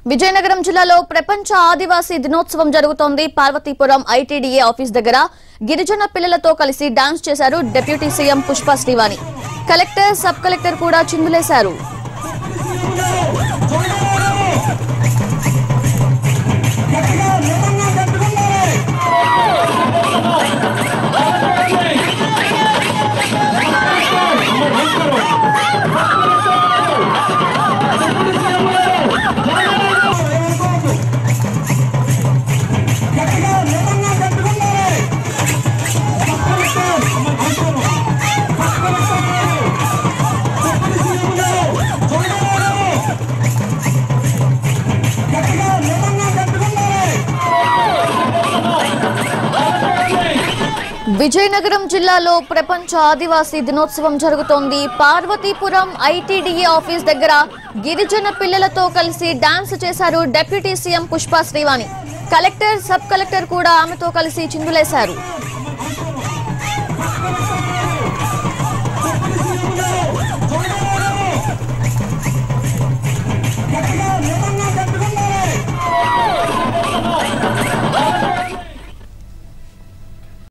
విజయనగరం జిల్లాలో ప్రపంచ ఆదివాసీ దినోత్సవం జరుగుతోంది పార్వతీపురం ఐటీడీఏ ఆఫీస్ దగ్గర గిరిజన పిల్లలతో కలిసి డాన్స్ చేశారు deputy CM Pushpa Srivani collector sub collector కూడా చిందులేశారు విజయనగరం జిల్లాలో ప్రపంచ ఆదివాసీ దినోత్సవం జరుగుతోంది పార్వతీపురం ఐటీడీఏ ఆఫీస్ దగ్గర గిరిజన పిల్లలతో కలిసి డాన్స్ చేశారు deputy CM Pushpa Srivani collector sub collector కూడా ఆమెతో కలిసి చిందులేశారు